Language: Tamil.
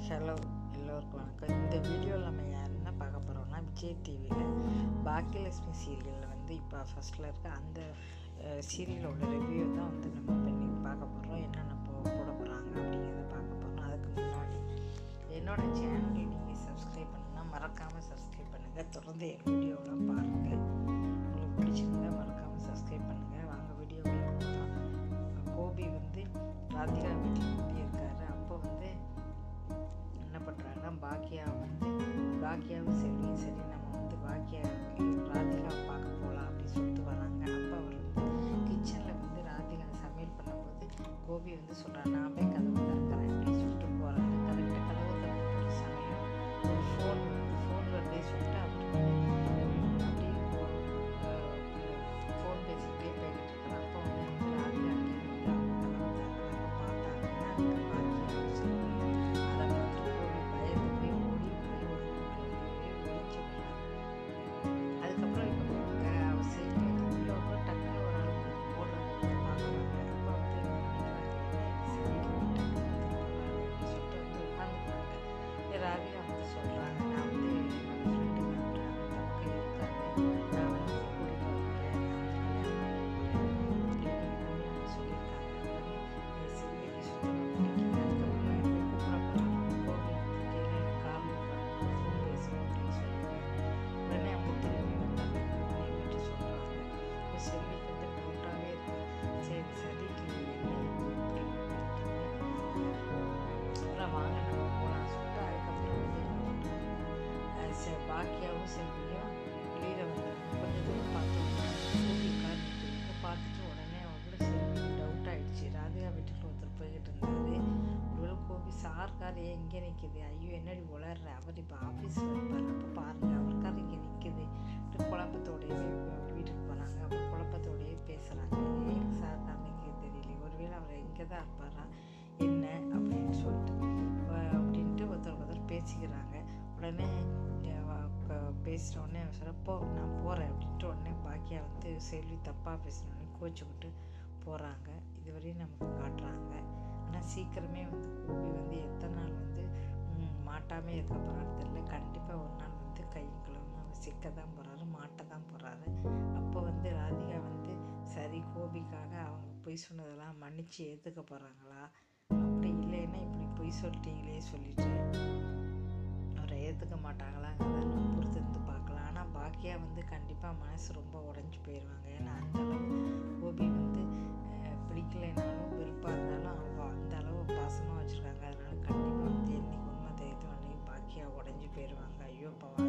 ஹலோ எல்லோருக்கும் வணக்கம் இந்த வீடியோவில் நம்ம என்ன பார்க்க போகிறோம்னா விஜய் டிவியில் பாக்கியலட்சுமி சீரியலில் வந்து இப்போ ஃபஸ்ட்டில் இருக்க அந்த சீரியலில் உள்ள ரிவ்யூ தான் வந்து நம்ம பண்ணி பார்க்க போகிறோம் என்னென்ன போ போட போகிறாங்க அப்படிங்கிறத பார்க்க போகிறோம் அதுக்கு முன்னாடி என்னோட சேனல் நீங்கள் சப்ஸ்கிரைப் பண்ணுன்னா மறக்காமல் சப்ஸ்கிரைப் பண்ணுங்கள் தொடர்ந்து என் வீடியோவெலாம் பாருங்கள் உங்களுக்கு பிடிச்சிருந்தா மறக்காமல் சப்ஸ்கிரைப் பண்ணுங்கள் வாங்க வீடியோவில் போகலாம் கோபி வந்து ராதிகா வீட்டில் வந்து இருக்காரு அப்போ வந்து என்ன பண்ணுறாங்கன்னா பாக்கியா வந்து பாக்கியாவும் சரி சரி நம்ம வந்து பாக்கியா ராதிகா பார்க்க போகலாம் அப்படின்னு சொல்லிட்டு வராங்க அப்போ அவர் வந்து கிச்சனில் வந்து ராதிகா சமையல் பண்ணும்போது கோபி வந்து சொல்கிறார் நான் போய் கதவு திறக்கிறேன் அப்படின்னு சொல்லிட்டு போகிறாரு கரெக்டாக கதவு திறக்கிற சமயம் ஒரு ஃபோன் வந்து ஃபோன் வருதே சொல்லிட்டு அவர் வந்து அப்படியே ஃபோன் பேசிக்கிட்டே போய்கிட்டு இருக்கிறார் அப்போ வந்து ராதிகா அங்கேருந்து அவங்க கதவை திறக்கிறாங்க பார்த்தாங்கன்னா அங்கே பாக்கியா சொல்லி அதை பார்த்து கோபி பயந்து போய் ஓடி போய் ஒரு ரூம்ல ஒழிச்சு அதுக்கப்புறம் இப்போ அவர் சேர்த்து உள்ள ஒரு டக்குனு ஒரு ஆள் ஓடுறது பார்க்குறாங்க அப்போ வந்து சொல்லிட்டு வந்து உட்காந்துக்கிறாங்க ராதிகா வந்து சொல்கிறாங்க நான் வந்து என்னோட ஃப்ரெண்டு வந்து அந்த பக்கம் இருக்காங்க நான் வந்து கூட்டிகிட்டு வந்துடுறேன் அப்படின்னு சொல்லியிருக்காங்க உடனே செல்விக்கு சுத்தமாக பிடிக்கல அதுக்கப்புறம் போய் கூப்பிட போகிறாங்க கோவில் கேட்கல கால் ஃபோன் பேசணும் அப்படின்னு சொல்லுவாங்க உடனே அவங்க திரும்பி வந்தாங்க உடனே வீட்டு சொல்கிறாங்க இப்போ செல்விக்கு வந்து டவுட்டாகவே இருக்கு சரி சரி அப்புறம் வாங்க நம்ம போகலாம் சொல்லிட்டு அதுக்கப்புறம் வந்து என்ன பண்ணுறாங்க சரி பாக்கியாவும் செல்வியும் வெளியில் வந்தாங்க கொஞ்சம் தூரம் பார்த்து ஸ்கூட்டி கார் நிற்கிறது பார்த்துட்டு உடனே அவங்களோட செல்வி டவுட் ஆயிடுச்சு ராதிகா வீட்டுக்கு ஒருத்தர் போய்கிட்டு இருந்தாரு ஒருவேளை கோபி சார் கார் ஏன் இங்கே நிற்கிது ஐயோ என்னடி உளர்ற அவர் இப்போ ஆஃபீஸில் இருப்பார் அப்போ பாருங்க அவர் கார் இங்கே நிற்கிது இப்படி குழப்பத்தோடையே வீட்டுக்கு போனாங்க அப்புறம் குழப்பத்தோடையே பேசுகிறாங்க ஏன் சார் கார் நிற்கிது தெரியல ஒருவேளை அவர் எங்கே தான் இருப்பாரா என்ன அப்படின்னு சொல்லிட்டு அஹ் அப்படின்ட்டு ஒருத்தர் ஒருத்தர் பேசிக்கிறாங்க உடனே பேசுகிற உடனே அவன் சொல்ல போ நான் போகிறேன் அப்படின்ட்டு உடனே பாக்கியா வந்து செல்வி தப்பாக பேசினோடனே கோச்சிக்கிட்டு போகிறாங்க இதுவரையும் நமக்கு காட்டுறாங்க ஆனால் சீக்கிரமே வந்து கோபி வந்து எத்தனை நாள் வந்து ம், மாட்டாமே இருக்க போகிறான்னு தெரியல கண்டிப்பாக ஒரு நாள் வந்து கையும் கிளம்பும் அவர் சிக்க தான் போகிறாரு மாட்ட தான் போகிறாரு அப்போ வந்து ராதிகா வந்து சரி கோபிக்காக அவங்க பொய் சொன்னதெல்லாம் மன்னிச்சு ஏற்றுக்க போகிறாங்களா அப்படி இல்லைன்னா இப்படி பொய் சொல்லிட்டீங்களே சொல்லிட்டு அவரை ஏற்றுக்க மாட்டாங்களாங்கிறத நம்ம பொறுத்திருந்து பார்க்கலாம் ஆனால் பாக்கியா வந்து கண்டிப்பாக மனசு ரொம்ப உடஞ்சி போயிடுவாங்க ஏன்னா அந்த அளவு கோபி வந்து அஹ், பிடிக்கலைனாலும் வெறுப்பாக இருந்தாலும் அவங்க அந்த அளவு பாசமாக வச்சுருக்காங்க அதனால கண்டிப்பாக வந்து என்னைக்கு உண்மை தெரியுதோ அன்னைக்கு பாக்கியா உடஞ்சி போயிடுவாங்க ஐயோ இப்போ